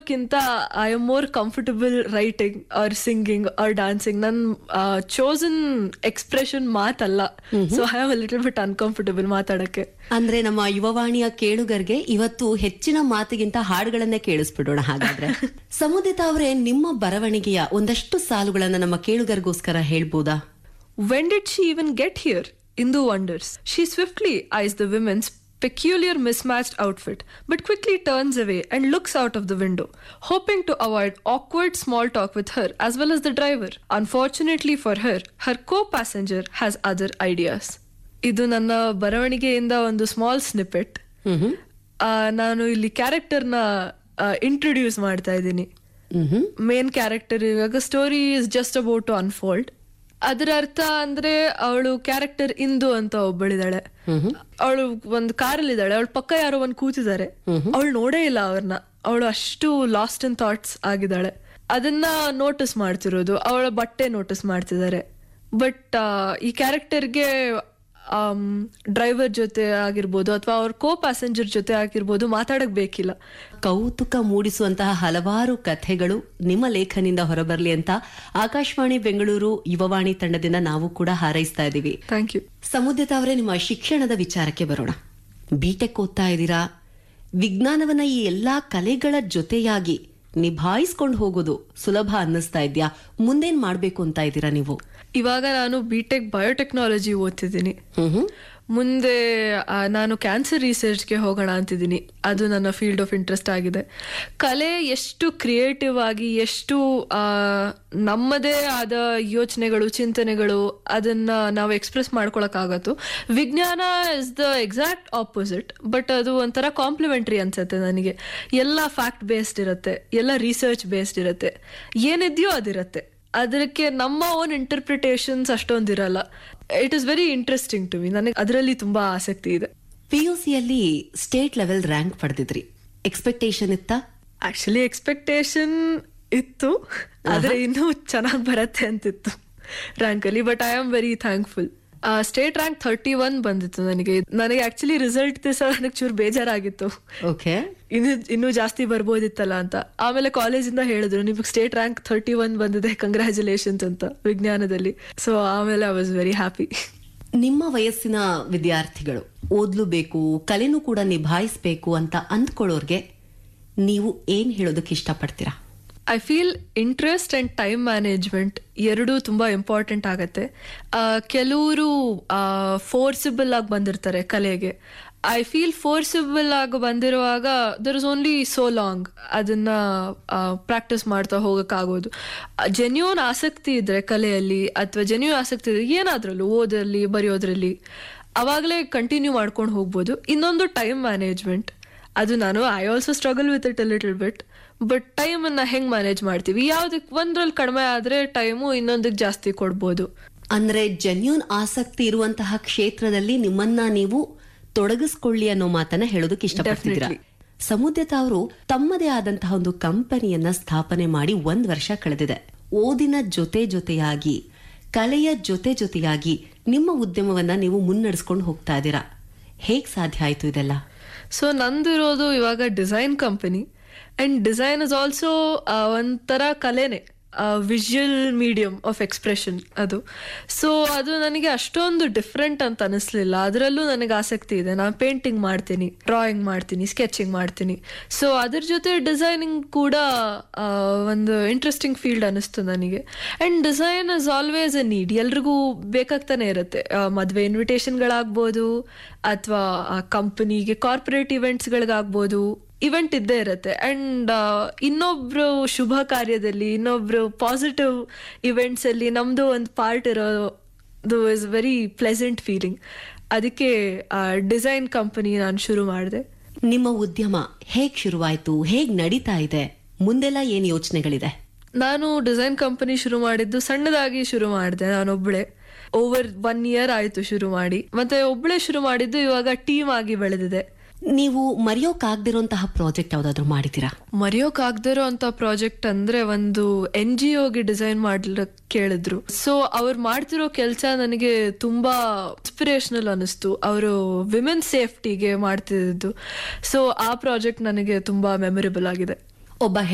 ಮಾಡೋದ್ಕಿಂತ I am more comfortable writing or singing or dancing ನನ್ chosen expression ಮಾತಲ್ಲ so I am little bit uncomfortable ಮಾತಾಡಕ್ಕೆ ಅಂದ್ರೆ ನಮ್ಮ ಯುವವಾಣಿಯ ಕೇಳುಗರಿಗೆ ಇವತ್ತು ಹೆಚ್ಚಿನ ಮಾತಿಗಿಂತ ಹಾಡುಗಳನ್ನೇ ಕೇಳಿಸ್ಬಿಡೋಣ ಹಾಗಾದ್ರೆ ಸಮುದಿತ ಅವರೇ ನಿಮ್ಮ ಬರವಣಿಗೆಯ ಒಂದಷ್ಟು ಸಾಲುಗಳನ್ನ ನಮ್ಮ ಕೇಳುಗರಿಗೋಸ್ಕರ ಹೇಳ್ಬೋದಾ When did she even get here? Indu wonders. She swiftly eyes the women's peculiar mismatched outfit, but quickly turns away and looks out of the window, hoping to avoid awkward small talk with her as well as the driver. Unfortunately for her, her co passenger has other ideas. ಇದು ನನ್ನ ಬರವಣಿಗೆಯಿಂದ ಒಂದು small snippet ನಾನು ಇಲ್ಲಿ ಕ್ಯಾರೆಕ್ಟರ್ನ introduce ಮಾಡ್ತಾ ಇದ್ದೀನಿ main character ಇವಾಗ story is just about to unfold ಅದರ ಅರ್ಥ ಅಂದ್ರೆ ಅವಳು ಕ್ಯಾರೆಕ್ಟರ್ ಇಂದು ಅಂತ ಒಬ್ಬಳಿದಾಳೆ ಅವಳು ಒಂದು ಕಾರಲ್ಲಿ ಇದ್ದಾಳೆ ಅವಳ ಪಕ್ಕ ಯಾರೋ ಒಂದ್ ಕೂತಿದ್ದಾರೆ ಅವಳು ನೋಡೇ ಇಲ್ಲ ಅವ್ರನ್ನ ಅವಳು ಅಷ್ಟು ಲಾಸ್ಟ್ ಇನ್ ಥಾಟ್ಸ್ ಆಗಿದ್ದಾಳೆ ಅದನ್ನ ನೋಟಿಸ್ ಮಾಡ್ತಿರೋದು ಅವಳ ಬಟ್ಟೆ ನೋಟಿಸ್ ಮಾಡ್ತಿದ್ದಾರೆ ಬಟ್ ಈ ಕ್ಯಾರೆಕ್ಟರ್ಗೆ ಡ್ರೈವರ್ ಜೊತೆ ಆಗಿರ್ಬೋದು ಅಥವಾ ಅವ್ರ ಕೋ ಪ್ಯಾಸೆಂಜರ್ ಜೊತೆ ಆಗಿರ್ಬೋದು ಮಾತಾಡಕ್ ಬೇಕಿಲ್ಲ ಕೌತುಕ ಮೂಡಿಸುವಂತಹ ಹಲವಾರು ಕಥೆಗಳು ನಿಮ್ಮ ಲೇಖನಿಂದ ಹೊರಬರಲಿ ಅಂತ ಆಕಾಶವಾಣಿ ಬೆಂಗಳೂರು ಯುವವಾಣಿ ತಂಡದಿಂದ ನಾವು ಕೂಡ ಹಾರೈಸ್ತಾ ಇದ್ದೀವಿ ಥ್ಯಾಂಕ್ ಯು ಸಮುದ್ರತ ಅವರೇ ನಿಮ್ಮ ಶಿಕ್ಷಣದ ವಿಚಾರಕ್ಕೆ ಬರೋಣ ಬಿಟೆಕ್ ಓದ್ತಾ ಇದ್ದೀರಾ ವಿಜ್ಞಾನವನ್ನ ಈ ಎಲ್ಲಾ ಕಲೆಗಳ ಜೊತೆಯಾಗಿ ನಿಭಾಯಿಸ್ಕೊಂಡು ಹೋಗೋದು ಸುಲಭ ಅನ್ನಿಸ್ತಾ ಇದ್ಯಾ ಮುಂದೇನ್ ಮಾಡ್ಬೇಕು ಅಂತ ಇದ್ದೀರಾ ನೀವು ಇವಾಗ ನಾನು ಬಿ ಟೆಕ್ ಬಯೋಟೆಕ್ನಾಲಜಿ ಓದ್ತಿದ್ದೀನಿ ಹ್ಮ್ ಹ್ಮ್ ಮುಂದೆ ಆ, ನಾನು ಕ್ಯಾನ್ಸರ್ ರಿಸರ್ಚ್ಗೆ ಹೋಗೋಣ ಅಂತಿದ್ದೀನಿ ಅದು ನನ್ನ ಫೀಲ್ಡ್ ಆಫ್ ಇಂಟ್ರೆಸ್ಟ್ ಆಗಿದೆ ಕಲೆ ಎಷ್ಟು ಕ್ರಿಯೇಟಿವ್ ಆಗಿ ಎಷ್ಟು ಆ, ನಮ್ಮದೇ ಆದ ಯೋಚನೆಗಳು ಚಿಂತನೆಗಳು ಅದನ್ನ ನಾವು ಎಕ್ಸ್ಪ್ರೆಸ್ ಮಾಡ್ಕೊಳಕ್ಕಾಗತ್ತು ವಿಜ್ಞಾನ is the exact opposite but ಅದು ಒಂಥರ ಕಾಂಪ್ಲಿಮೆಂಟ್ರಿ ಅನ್ಸುತ್ತೆ ನನಗೆ ಎಲ್ಲ ಫ್ಯಾಕ್ಟ್ ಬೇಸ್ಡ್ ಇರುತ್ತೆ ಎಲ್ಲ ರಿಸರ್ಚ್ ಬೇಸ್ಡ್ ಇರುತ್ತೆ ಏನಿದೆಯೋ ಅದಿರುತ್ತೆ ಅದಕ್ಕೆ ನಮ್ಮ ಓನ್ ಇಂಟರ್ಪ್ರಿಟೇಷನ್ಸ್ ಅಷ್ಟೊಂದಿರಲ್ಲ it is very interesting to me ನನಗೆ ಅದರಲ್ಲಿ ತುಂಬಾ ಆಸಕ್ತಿ ಇದೆ ಪಿಯುಸಿಯಲ್ಲಿ ಸ್ಟೇಟ್ ಲೆವೆಲ್ ರ್ಯಾಂಕ್ ಪಡೆದಿದ್ರಿ ಎಕ್ಸ್ಪೆಕ್ಟೇಷನ್ ಇತ್ತಾ ಆಕ್ಚುಲಿ ಎಕ್ಸ್ಪೆಕ್ಟೇಷನ್ ಇತ್ತು ಆದ್ರೆ ಇನ್ನೂ ಚೆನ್ನಾಗಿ ಬರತ್ತೆ ಅಂತಿತ್ತು ರ್ಯಾಂಕ್ ಅಲ್ಲಿ but I am very thankful state rank thirty one ಬಂದಿತ್ತು ನನಗೆ ನನಗೆ ಆಕ್ಚುಲಿ ರಿಸಲ್ಟ್ ದಿವಸ ನನಗೆ ಚೂರು ಬೇಜಾರಾಗಿತ್ತು ಓಕೆ ಇನ್ನು ಇನ್ನೂ ಜಾಸ್ತಿ ಬರ್ಬೋದಿತ್ತಲ್ಲ ಅಂತ ಆಮೇಲೆ ಕಾಲೇಜಿಂದ ಹೇಳಿದ್ರು ನಿಮಗೆ ಸ್ಟೇಟ್ ರ್ಯಾಂಕ್ ಥರ್ಟಿ ಒನ್ ಬಂದಿದೆ ಕಂಗ್ರ್ಯಾಚುಲೇಷನ್ಸ್ ಅಂತ ವಿಜ್ಞಾನದಲ್ಲಿ ಸೊ ಆಮೇಲೆ ಐ ವಾಸ್ ವೆರಿ ಹ್ಯಾಪಿ ನಿಮ್ಮ ವಯಸ್ಸಿನ ವಿದ್ಯಾರ್ಥಿಗಳು ಓದ್ಲುಬೇಕು ಕಲೆನೂ ಕೂಡ ನಿಭಾಯಿಸ್ಬೇಕು ಅಂತ ಅಂದ್ಕೊಳ್ಳೋರ್ಗೆ ನೀವು ಏನ್ ಹೇಳೋದಕ್ಕೆ ಇಷ್ಟಪಡ್ತೀರಾ I feel interest and time management ಎರಡೂ ತುಂಬಾ ಇಂಪಾರ್ಟೆಂಟ್ ಆಗತ್ತೆ ಕೆಲವರು ಫೋರ್ಸಿಬಲ್ ಆಗಿ ಬಂದಿರ್ತಾರೆ ಕಲೆಗೆ ಐ ಫೀಲ್ ಫೋರ್ಸಿಬಲ್ ಆಗಿ ಬಂದಿರುವಾಗ there is only so long ಅದನ್ನ ಪ್ರಾಕ್ಟೀಸ್ ಮಾಡ್ತಾ ಹೋಗಕ್ಕಾಗೋದು ಜೆನ್ಯೂನ್ ಆಸಕ್ತಿ ಇದ್ರೆ ಕಲೆಯಲ್ಲಿ ಅಥವಾ ಜೆನ್ಯೂನ್ ಆಸಕ್ತಿ ಇದ್ರೆ ಏನಾದ್ರಲ್ಲೂ ಓದರಲ್ಲಿ ಬರೆಯೋದ್ರಲ್ಲಿ ಅವಾಗಲೇ ಕಂಟಿನ್ಯೂ ಮಾಡ್ಕೊಂಡು ಹೋಗ್ಬೋದು ಇನ್ನೊಂದು ಟೈಮ್ ಮ್ಯಾನೇಜ್ಮೆಂಟ್ ಅದು ನಾನು I also struggle with it little bit but time ಅನ್ನ ಹೆಂಗ್ ಮ್ಯಾನೇಜ್ ಮಾಡ್ತೀವಿ ಯಾವ್ದಕ್ ಒಂದ್ರಲ್ಲಿ ಕಡಿಮೆ ಆದ್ರೆ ಟೈಮು ಇನ್ನೊಂದಕ್ಕೆ ಜಾಸ್ತಿ ಕೊಡ್ಬೋದು ಅಂದ್ರೆ ಜೆನ್ಯೂನ್ ಆಸಕ್ತಿ ಇರುವಂತಹ ಕ್ಷೇತ್ರದಲ್ಲಿ ನಿಮ್ಮನ್ನ ನೀವು ತೊಡಗಿಸ್ಕೊಳ್ಳಿ ಅನ್ನೋ ಮಾತನ್ನ ಹೇಳೋದಕ್ಕೆ ಇಷ್ಟಪಡ್ತಿದ್ದೀರಾ ಸಮುದ್ರತ ಅವರು ತಮ್ಮದೇ ಆದಂತಹ ಒಂದು ಕಂಪನಿಯನ್ನ ಸ್ಥಾಪನೆ ಮಾಡಿ ಒಂದ್ ವರ್ಷ ಕಳೆದಿದೆ ಓದಿನ ಜೊತೆ ಜೊತೆಯಾಗಿ ಕಲೆಯ ಜೊತೆ ಜೊತೆಯಾಗಿ ನಿಮ್ಮ ಉದ್ಯಮವನ್ನ ನೀವು ಮುನ್ನಡೆಸ್ಕೊಂಡು ಹೋಗ್ತಾ ಇದ್ದೀರಾ ಹೇಗ್ ಸಾಧ್ಯ ಆಯ್ತು ಇದೆಲ್ಲ ಸೊ ನಂದಿರೋದು ಇವಾಗ design company and design is also ಒಂಥರ ಕಲೆನೇ ವಿಜುವಲ್ ಮೀಡಿಯಂ ಆಫ್ ಎಕ್ಸ್ಪ್ರೆಷನ್ ಅದು ಸೊ ಅದು ನನಗೆ ಅಷ್ಟೊಂದು ಡಿಫ್ರೆಂಟ್ ಅಂತ ಅನಿಸ್ಲಿಲ್ಲ ಅದರಲ್ಲೂ ನನಗೆ ಆಸಕ್ತಿ ಇದೆ ನಾನು ಪೇಂಟಿಂಗ್ ಮಾಡ್ತೀನಿ ಡ್ರಾಯಿಂಗ್ ಮಾಡ್ತೀನಿ ಸ್ಕೆಚಿಂಗ್ ಮಾಡ್ತೀನಿ ಸೊ ಅದ್ರ ಜೊತೆ ಡಿಸೈನಿಂಗ್ ಕೂಡ ಆ, ಒಂದು ಇಂಟ್ರೆಸ್ಟಿಂಗ್ ಫೀಲ್ಡ್ ಅನಿಸ್ತು ನನಗೆ and design is always a need ಎಲ್ರಿಗೂ ಬೇಕಾಗ್ತಾನೆ ಇರುತ್ತೆ ಆ, ಮದ್ವೆ ಇನ್ವಿಟೇಷನ್ಗಳಾಗ್ಬೋದು ಅಥವಾ ಕಂಪನಿಗೆ ಕಾರ್ಪೊರೇಟ್ ಇವೆಂಟ್ಸ್ಗಳಿಗಾಗ್ಬೋದು ಇವೆಂಟ್ ಇದ್ದೇ ಇರುತ್ತೆ ಅಂಡ್ ಇನ್ನೊಬ್ರು ಶುಭ ಕಾರ್ಯದಲ್ಲಿ ಇನ್ನೊಬ್ರು ಪಾಸಿಟಿವ್ ಇವೆಂಟ್ಸ್ ಅಲ್ಲಿ ನಮ್ದು ಒಂದು ಪಾರ್ಟ್ ಇರೋದು ಇಸ್ ವೆರಿ ಪ್ಲೆಸೆಂಟ್ ಫೀಲಿಂಗ್ ಅದಕ್ಕೆ ಡಿಸೈನ್ ಕಂಪನಿ ನಾನು ಶುರು ಮಾಡಿದೆ ನಿಮ್ಮ ಉದ್ಯಮ ಹೇಗ್ ಶುರುವಾಯ್ತು ಹೇಗ್ ನಡೀತಾ ಇದೆ ಮುಂದೆಲ್ಲ ಏನ್ ಯೋಚನೆಗಳಿದೆ ನಾನು ಡಿಸೈನ್ ಕಂಪನಿ ಶುರು ಮಾಡಿದ್ದು ಸಣ್ಣದಾಗಿ ಶುರು ಮಾಡಿದೆ ನಾನೊಬ್ಳೆ ಓವರ್ ಒನ್ ಇಯರ್ ಆಯ್ತು ಶುರು ಮಾಡಿ ಮತ್ತೆ ಒಬ್ಳೆ ಶುರು ಮಾಡಿದ್ದು ಇವಾಗ ಟೀಮ್ ಆಗಿ ಬೆಳೆದಿದೆ ನೀವು ಮರೆಯೋಕಾಗ್ದಿರೋಂತಹ ಪ್ರಾಜೆಕ್ಟ್ ಯಾವ್ದಾದ್ರು ಮಾಡಿದ್ದೀರಾ ಮರೆಯೋಕಾಗ್ದಿರೋ ಅಂತ ಪ್ರಾಜೆಕ್ಟ್ ಅಂದ್ರೆ ಒಂದು ಎನ್ ಜಿ ಒಗೆ ಡಿಸೈನ್ ಮಾಡ್ಲಿಕ್ ಕೇಳಿದ್ರು ಸೊ ಅವ್ರು ಮಾಡ್ತಿರೋ ಕೆಲಸ ನನಗೆ ತುಂಬಾ ಇನ್ಸ್ಪಿರೇಷನಲ್ ಅನಿಸ್ತು ಅವರು ವಿಮೆನ್ ಸೇಫ್ಟಿಗೆ ಮಾಡ್ತಿದ್ದು ಸೊ ಆ ಪ್ರಾಜೆಕ್ಟ್ ನನಗೆ ತುಂಬಾ ಮೆಮೊರೇಬಲ್ ಆಗಿದೆ ಒಬ್ಬ